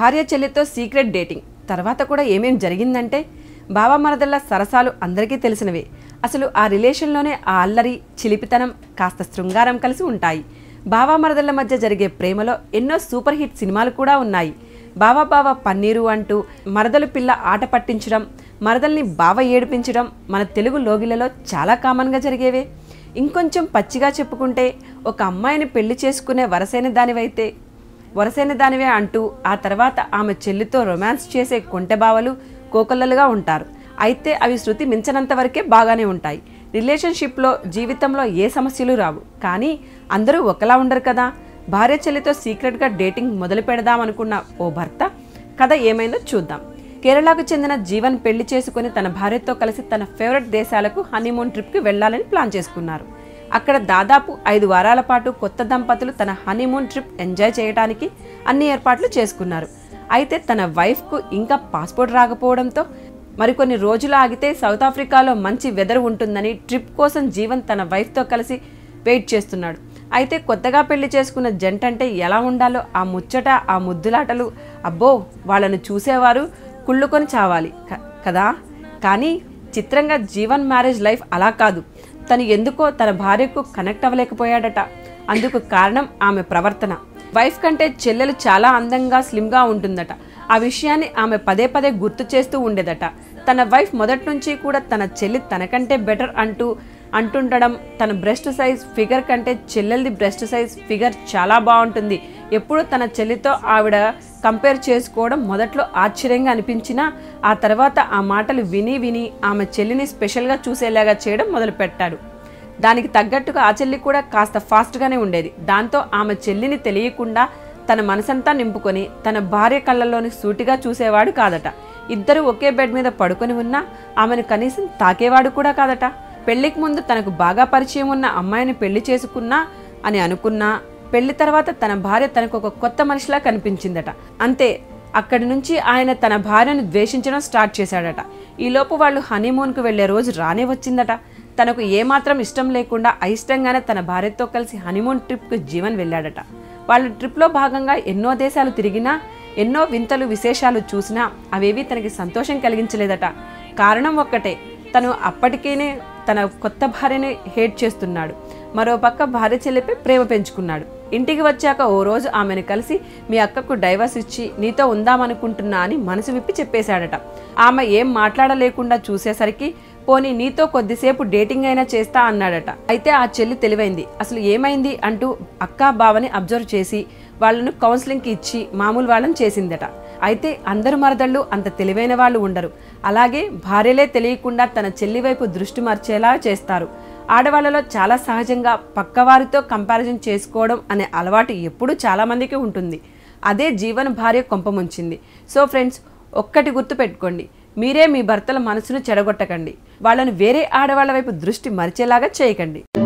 భార్య చెల్లితో secret dating తర్వాత కూడా ఏమేం జరిగిందంటే బావ మరదళ్ళ సరసాలు అందరికీ తెలిసినవే అసలు ఆ రిలేషన్లోనే ఆ అల్లరి చిలిపితనం కాస్త శృంగారం కలిసి ఉంటాయి బావా మరదళ్ళ మధ్య జరిగే ప్రేమలో ఎన్నో సూపర్ హిట్ సినిమాలు కూడా ఉన్నాయి బావా బావ పన్నీరు అంటూ మరదలు పిల్ల ఆట పట్టించడం మరదల్ని బావ ఏడిపించడం మన తెలుగు లోగిలలో చాలా కామన్గా జరిగేవే ఇంకొంచెం పచ్చిగా చెప్పుకుంటే ఒక అమ్మాయిని పెళ్లి చేసుకునే వరసైన దానివైతే వరసైన దానివే అంటూ ఆ తర్వాత ఆమె చెల్లితో రొమాన్స్ చేసే కొంటె బావలు కోకొల్లలుగా ఉంటారు అయితే అవి శృతి మించనంత వరకే బాగానే ఉంటాయి రిలేషన్షిప్లో జీవితంలో ఏ సమస్యలు రావు కానీ అందరూ ఒకలా ఉండరు కదా భార్య చెల్లితో సీక్రెట్గా డేటింగ్ మొదలు పెడదామనుకున్న ఓ భర్త కథ ఏమైందో చూద్దాం కేరళకు చెందిన జీవన్ పెళ్లి చేసుకుని తన భార్యతో కలిసి తన ఫేవరెట్ దేశాలకు హనీమూన్ ట్రిప్కి వెళ్లాలని ప్లాన్ చేసుకున్నారు అక్కడ దాదాపు ఐదు వారాల పాటు కొత్త దంపతులు తన హనీమూన్ ట్రిప్ ఎంజాయ్ చేయడానికి అన్ని ఏర్పాట్లు చేసుకున్నారు అయితే తన వైఫ్కు ఇంకా పాస్పోర్ట్ రాకపోవడంతో మరికొన్ని రోజులు ఆగితే సౌత్ ఆఫ్రికాలో మంచి వెదర్ ఉంటుందని ట్రిప్ కోసం జీవన్ తన వైఫ్తో కలిసి వెయిట్ చేస్తున్నాడు అయితే కొత్తగా పెళ్లి చేసుకున్న జంట అంటే ఎలా ఉండాలో ఆ ముచ్చట ఆ ముద్దులాటలు అబ్బో వాళ్ళను చూసేవారు కుళ్ళుకొని చావాలి క- కదా కానీ చిత్రంగా జీవన్ మ్యారేజ్ లైఫ్ అలా కాదు తను ఎందుకో తన భార్యకు కనెక్ట్ అవ్వలేకపోయాడట అందుకు కారణం ఆమె ప్రవర్తన వైఫ్ కంటే చెల్లెలు చాలా అందంగా స్లిమ్గా ఉంటుందట ఆ విషయాన్ని ఆమె పదే పదే గుర్తు చేస్తూ ఉండేదట తన వైఫ్ మొదటి నుంచి కూడా తన చెల్లి తనకంటే బెటర్ అంటూ అంటుండడం తన బ్రెస్ట్ సైజ్ ఫిగర్ కంటే చెల్లెలది బ్రెస్ట్ సైజ్ ఫిగర్ చాలా బాగుంటుంది ఎప్పుడు తన చెల్లితో ఆవిడ కంపేర్ చేసుకోవడం మొదట్లో ఆశ్చర్యంగా అనిపించినా ఆ తర్వాత ఆ మాటలు విని విని ఆమె చెల్లిని స్పెషల్గా చూసేలాగా చేయడం మొదలుపెట్టాడు దానికి తగ్గట్టుగా ఆ చెల్లి కూడా కాస్త ఫాస్ట్గానే ఉండేది దాంతో ఆమె చెల్లిని తెలియకుండా తన మనసంతా నింపుకొని తన భార్య కళ్ళల్లోని సూటిగా చూసేవాడు కాదట ఇద్దరు ఒకే బెడ్ మీద పడుకొని ఉన్నా ఆమెను కనీసం తాకేవాడు కూడా కాదట పెళ్లికి ముందు తనకు బాగా పరిచయం ఉన్న అమ్మాయిని పెళ్లి చేసుకున్నా అని అనుకున్నా పెళ్లి తర్వాత తన భార్య తనకు ఒక కొత్త మనిషిలా కనిపించిందట అంతే అక్కడి నుంచి ఆయన తన భార్యను ద్వేషించడం స్టార్ట్ చేశాడట ఈలోపు వాళ్ళు హనీమూన్కు వెళ్లే రోజు రానే వచ్చిందట తనకు ఏమాత్రం ఇష్టం లేకుండా అయిష్టంగానే తన భార్యతో కలిసి హనీమూన్ ట్రిప్కు జీవన్ వెళ్ళాడట వాళ్ళ ట్రిప్లో భాగంగా ఎన్నో దేశాలు తిరిగినా ఎన్నో వింతలు విశేషాలు చూసినా అవేవి తనకి సంతోషం కలిగించలేదట కారణం ఒక్కటే తను అప్పటికేనే తన కొత్త భార్యని హేట్ చేస్తున్నాడు మరో పక్క భార్య చెల్లిపై ప్రేమ పెంచుకున్నాడు ఇంటికి వచ్చాక ఓ రోజు ఆమెను కలిసి మీ అక్కకు డైవర్స్ ఇచ్చి నీతో ఉందామనుకుంటున్నా అని మనసు విప్పి చెప్పేశాడట ఆమె ఏం మాట్లాడలేకుండా చూసేసరికి పోనీ నీతో కొద్దిసేపు డేటింగ్ అయినా చేస్తా అన్నాడట అయితే ఆ చెల్లి తెలివైంది అసలు ఏమైంది అంటూ అక్క బావని అబ్జర్వ్ చేసి వాళ్ళను కౌన్సిలింగ్కి ఇచ్చి మామూలు వాళ్ళని చేసిందట అయితే అందరు మరదళ్ళు అంత తెలివైన వాళ్ళు ఉండరు అలాగే భార్యలే తెలియకుండా తన చెల్లి వైపు దృష్టి మర్చేలా చేస్తారు ఆడవాళ్ళలో చాలా సహజంగా పక్కవారితో కంపారిజన్ చేసుకోవడం అనే అలవాటు ఎప్పుడూ చాలామందికి ఉంటుంది అదే జీవన భార్య కొంపముంచింది సో ఫ్రెండ్స్ ఒక్కటి గుర్తు పెట్టుకోండి మీరే మీ భర్తల మనసును చెడగొట్టకండి వాళ్ళను వేరే ఆడవాళ్ళ వైపు దృష్టి మరిచేలాగా చేయకండి